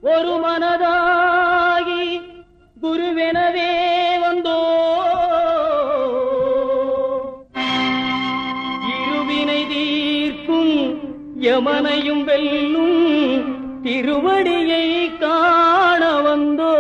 ஒரு மனதாகி குருவெனவே வந்தோ இருவினை தீர்க்கும் யமனையும் வெல்லும் திருவடியை காண வந்தோ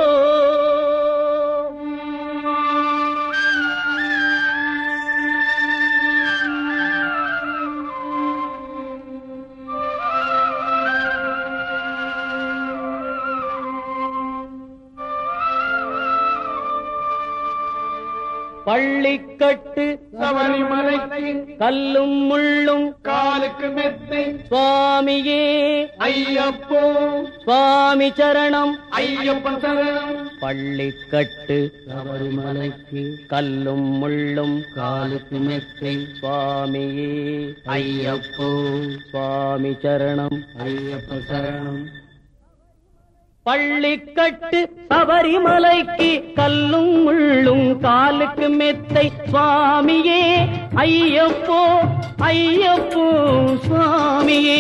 பள்ளிக்கட்டு சபரிமலைக்கு கல்லும் முள்ளும் காலுக்கு மெத்தை சுவாமியே ஐயப்போ சுவாமி சரணம் ஐயப்பன் சரணம் பள்ளிக்கட்டு சபரிமலைக்கு கல்லும் முள்ளும் காலுக்கு மெத்தை சுவாமியே ஐயப்போ சுவாமி சரணம் ஐயப்பன் சரணம் பள்ளிக்கட்டு சபரிமலைக்கு கல்லும் முள்ளும் காலுக்கு மெத்தை சுவாமியே ஐயப்போ ஐயப்போ சுவாமியே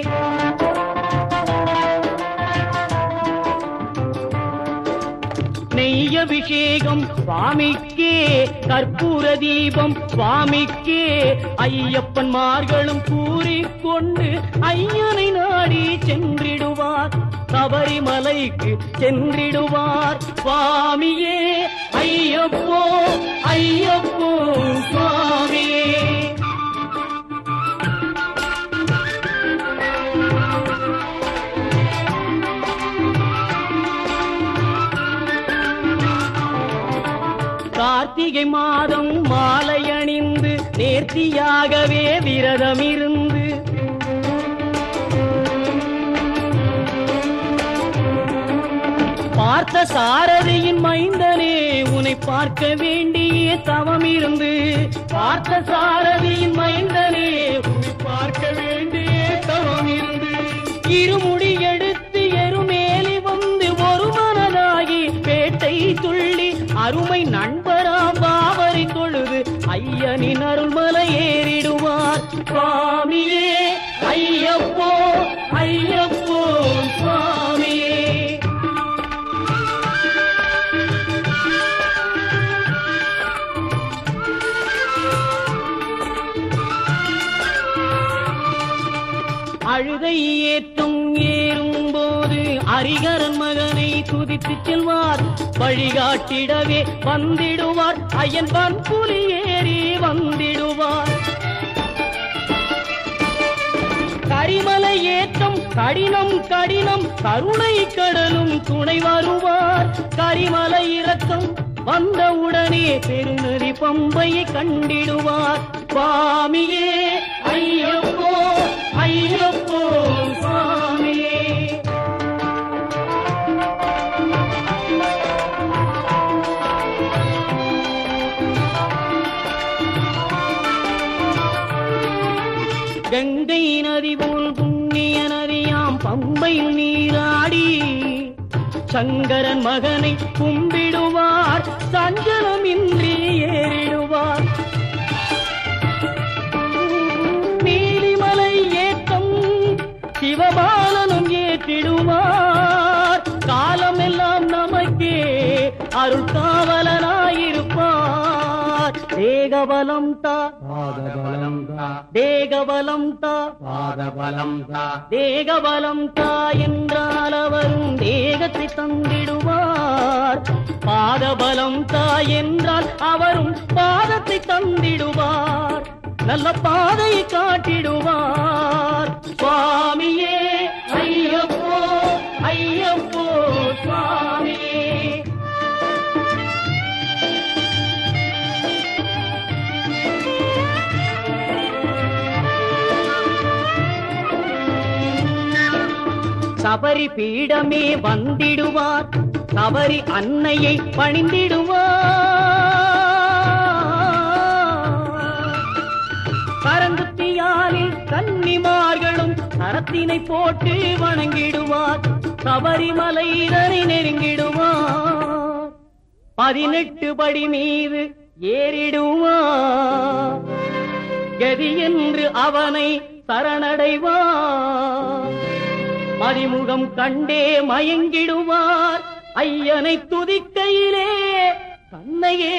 நெய்யபிஷேகம் சுவாமிக்கே கற்பூர தீபம் சுவாமிக்கே ஐயப்பன் மார்களும் கூறிக்கொண்டு ஐயனை நாடி சென்றிடுவார் சபரிமலைக்கு சென்றிடுவார் சுவாமியே ஐயப்போ ஐயப்போ சுவாமியே கார்த்திகை மாதம் மாலை அணிந்து நேர்த்தியாகவே விரதம் இருந்து பார்த்த சாரதியின் மைந்தனே உன்னை பார்க்க வேண்டிய தவம் இருந்து பார்த்த சாரதியின் மைந்தனே உன்னை பார்க்க வேண்டிய தவம் இருந்து இருமுடி எடுத்து எருமேலி வந்து ஒரு மனதாகி பேட்டை துள்ளி அருமை நண்பராம் பாவரை தொழுது ஐயனின் அருள்மலை ஏறிடுவார் சுவாமியே ஐயப்போ ஐயப்போ சுவாமியே அழுதை ஏற்றும் ஏறும்போது அரிகரன் மகனை துதித்து செல்வார் வழிகாட்டிடவே வந்திடுவார் ஐயன் பன்புலி ஏறி வந்திடுவார் கரிமலை ஏற்றம் கடினம் கடினம் கருணை கடலும் துணை வருவார் கரிமலை இறக்கம் வந்தவுடனே பெருநதி பம்பையை கண்டிடுவார் சுவாமியே ஐயப்போ ஐயப்போ சுவாமியே கங்கை நதி போல் புண்ணிய நதியாம் பம்பையில் நீராடி சங்கரன் மகனை கும்பிடுவார் சஞ்சலமின்றி ஏறிடுவார் நீலிமலை ஏற்றம் சிவபாலனும் ஏற்றிடுவார் காலமெல்லாம் நமக்கே அருள் காவலனாயிருப்பார் தேகபலம் தா பாதபலம் தா தேகபலம் தா பாதபலம் தா தேகபலம் தா என்றால் அவரும் தேகத்தை தந்திடுவார் பாதபலம் தா என்றால் அவரும் பாதத்தை தந்திடுவார் நல்ல பாதையை காட்டிடுவார் சுவாமியே ஐயப்போ ஐயப்போ சுவாமியே சபரி பீடமே வந்திடுவார் சபரி அன்னையை பணிந்திடுவார் பரங்குத்தியாலில் கன்னிமார்களும் கரத்தினை போட்டு வணங்கிடுவார் சபரிமலை இதனை நெருங்கிடுவார் பதினெட்டு படி மீது ஏறிடுவார் கதி என்று அவனை சரணடைவார் அறிமுகம் கண்டே மயங்கிடுவார் ஐயனை துதிக்கையிலே தன்னையே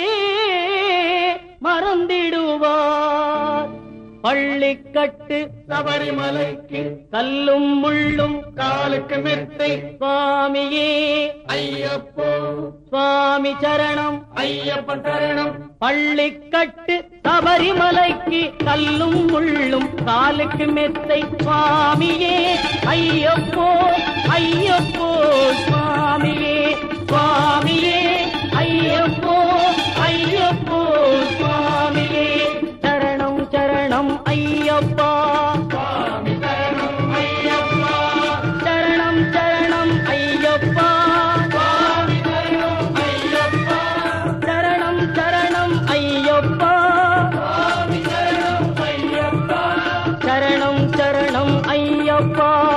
மறந்திடுவார் பள்ளிக்கட்டு சபரிமலைக்கு கல்லும் முள்ளும் காலுக்கு மெத்தை சுவாமியே ஐயப்போ சுவாமி சரணம் ஐயப்பன் சரணம் பள்ளிக்கட்டு சபரிமலைக்கு கல்லும் முள்ளும் காலுக்கு மெத்தை சுவாமியே ஐயப்போ ஐயப்போ சுவாமியே சுவாமியே ஐயப்போ ஐயப்போ சுவாமியே சரணம் சரணம் ஐயப்பா சரணம் சரணம் ஐயப்பா சரணம் சரணம் ஐயப்பா சரணம் சரணம் ஐயப்பா